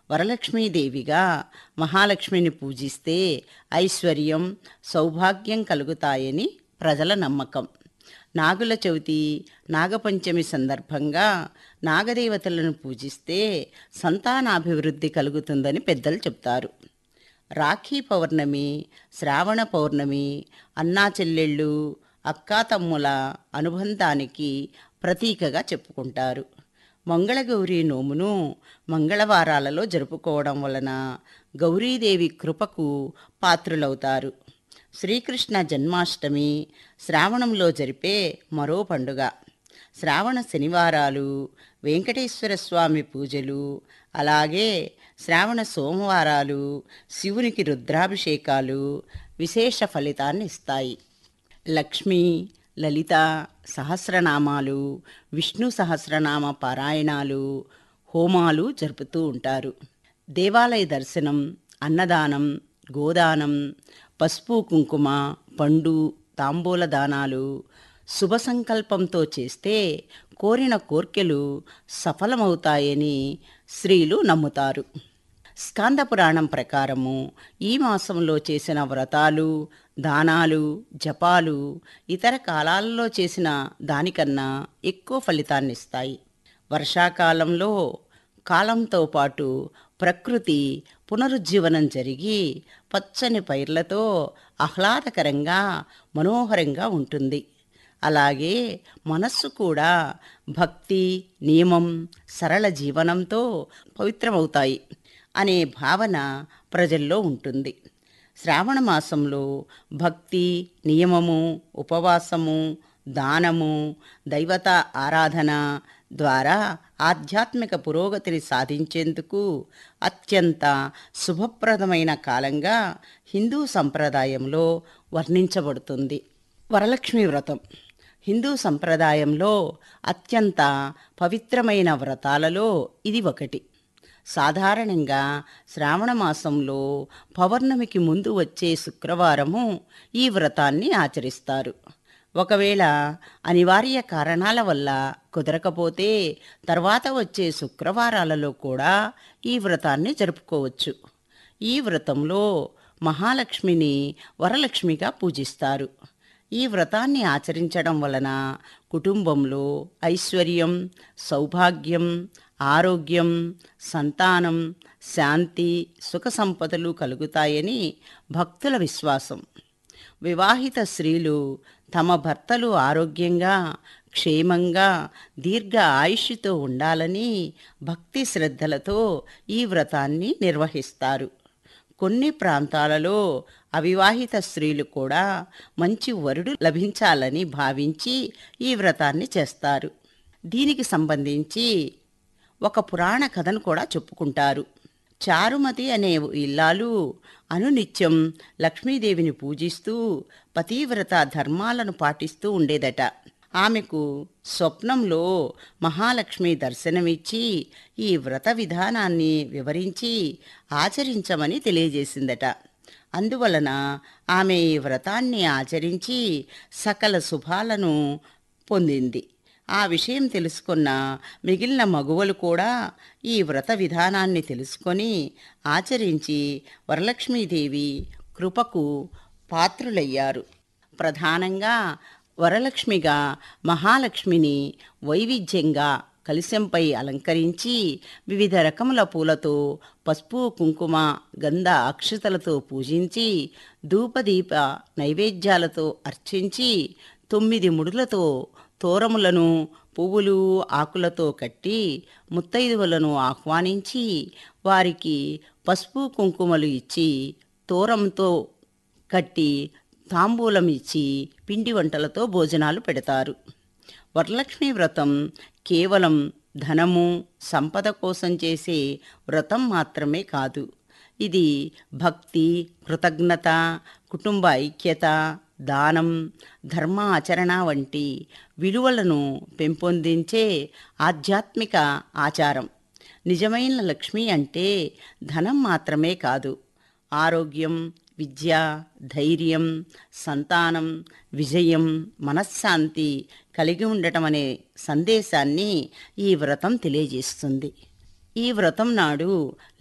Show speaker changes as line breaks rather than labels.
వరలక్ష్మీదేవిగా మహాలక్ష్మిని పూజిస్తే ఐశ్వర్యం సౌభాగ్యం కలుగుతాయని ప్రజల నమ్మకం నాగుల చవితి నాగపంచమి సందర్భంగా నాగదేవతలను పూజిస్తే సంతానాభివృద్ధి కలుగుతుందని పెద్దలు చెప్తారు రాఖీ పౌర్ణమి శ్రావణ పౌర్ణమి అన్నా చెల్లెళ్ళు అక్కాతమ్ముల అనుబంధానికి ప్రతీకగా చెప్పుకుంటారు మంగళగౌరి నోమును మంగళవారాలలో జరుపుకోవడం వలన గౌరీదేవి కృపకు పాత్రులవుతారు శ్రీకృష్ణ జన్మాష్టమి శ్రావణంలో జరిపే మరో పండుగ శ్రావణ శనివారాలు వెంకటేశ్వర స్వామి పూజలు అలాగే శ్రావణ సోమవారాలు శివునికి రుద్రాభిషేకాలు విశేష ఫలితాన్ని ఇస్తాయి లక్ష్మి లలిత సహస్రనామాలు విష్ణు సహస్రనామ పారాయణాలు హోమాలు జరుపుతూ ఉంటారు దేవాలయ దర్శనం అన్నదానం గోదానం పసుపు కుంకుమ పండు తాంబూల దానాలు శుభ సంకల్పంతో చేస్తే కోరిన కోర్కెలు సఫలమవుతాయని స్త్రీలు నమ్ముతారు స్కాంద పురాణం ప్రకారము ఈ మాసంలో చేసిన వ్రతాలు దానాలు జపాలు ఇతర కాలాలలో చేసిన దానికన్నా ఎక్కువ ఫలితాన్ని ఇస్తాయి వర్షాకాలంలో కాలంతో పాటు ప్రకృతి పునరుజ్జీవనం జరిగి పచ్చని పైర్లతో ఆహ్లాదకరంగా మనోహరంగా ఉంటుంది అలాగే మనస్సు కూడా భక్తి నియమం సరళ జీవనంతో పవిత్రమవుతాయి అనే భావన ప్రజల్లో ఉంటుంది శ్రావణ మాసంలో భక్తి నియమము ఉపవాసము దానము దైవత ఆరాధన ద్వారా ఆధ్యాత్మిక పురోగతిని సాధించేందుకు అత్యంత శుభప్రదమైన కాలంగా హిందూ సంప్రదాయంలో వర్ణించబడుతుంది వరలక్ష్మి వ్రతం హిందూ సంప్రదాయంలో అత్యంత పవిత్రమైన వ్రతాలలో ఇది ఒకటి సాధారణంగా శ్రావణ మాసంలో పౌర్ణమికి ముందు వచ్చే శుక్రవారము ఈ వ్రతాన్ని ఆచరిస్తారు ఒకవేళ అనివార్య కారణాల వల్ల కుదరకపోతే తర్వాత వచ్చే శుక్రవారాలలో కూడా ఈ వ్రతాన్ని జరుపుకోవచ్చు ఈ వ్రతంలో మహాలక్ష్మిని వరలక్ష్మిగా పూజిస్తారు ఈ వ్రతాన్ని ఆచరించడం వలన కుటుంబంలో ఐశ్వర్యం సౌభాగ్యం ఆరోగ్యం సంతానం శాంతి సుఖ సంపదలు కలుగుతాయని భక్తుల విశ్వాసం వివాహిత స్త్రీలు తమ భర్తలు ఆరోగ్యంగా క్షేమంగా దీర్ఘ ఆయుష్తో ఉండాలని భక్తి శ్రద్ధలతో ఈ వ్రతాన్ని నిర్వహిస్తారు కొన్ని ప్రాంతాలలో అవివాహిత స్త్రీలు కూడా మంచి వరుడు లభించాలని భావించి ఈ వ్రతాన్ని చేస్తారు దీనికి సంబంధించి ఒక పురాణ కథను కూడా చెప్పుకుంటారు చారుమతి అనే ఇల్లాలు అనునిత్యం లక్ష్మీదేవిని పూజిస్తూ పతివ్రత ధర్మాలను పాటిస్తూ ఉండేదట ఆమెకు స్వప్నంలో మహాలక్ష్మి దర్శనమిచ్చి ఈ వ్రత విధానాన్ని వివరించి ఆచరించమని తెలియజేసిందట అందువలన ఆమె ఈ వ్రతాన్ని ఆచరించి సకల శుభాలను పొందింది ఆ విషయం తెలుసుకున్న మిగిలిన మగువలు కూడా ఈ వ్రత విధానాన్ని తెలుసుకొని ఆచరించి వరలక్ష్మీదేవి కృపకు పాత్రులయ్యారు ప్రధానంగా వరలక్ష్మిగా మహాలక్ష్మిని వైవిధ్యంగా కలశంపై అలంకరించి వివిధ రకముల పూలతో పసుపు కుంకుమ గంధ అక్షతలతో పూజించి ధూపదీప నైవేద్యాలతో అర్చించి తొమ్మిది ముడులతో తోరములను పువ్వులు ఆకులతో కట్టి ముత్తైదువులను ఆహ్వానించి వారికి పసుపు కుంకుమలు ఇచ్చి తోరంతో కట్టి తాంబూలం ఇచ్చి పిండి వంటలతో భోజనాలు పెడతారు వరలక్ష్మి వ్రతం కేవలం ధనము సంపద కోసం చేసే వ్రతం మాత్రమే కాదు ఇది భక్తి కృతజ్ఞత కుటుంబ ఐక్యత దానం ధర్మ ఆచరణ వంటి విలువలను పెంపొందించే ఆధ్యాత్మిక ఆచారం నిజమైన లక్ష్మి అంటే ధనం మాత్రమే కాదు ఆరోగ్యం విద్య ధైర్యం సంతానం విజయం మనశ్శాంతి కలిగి ఉండటం అనే సందేశాన్ని ఈ వ్రతం తెలియజేస్తుంది ఈ వ్రతం నాడు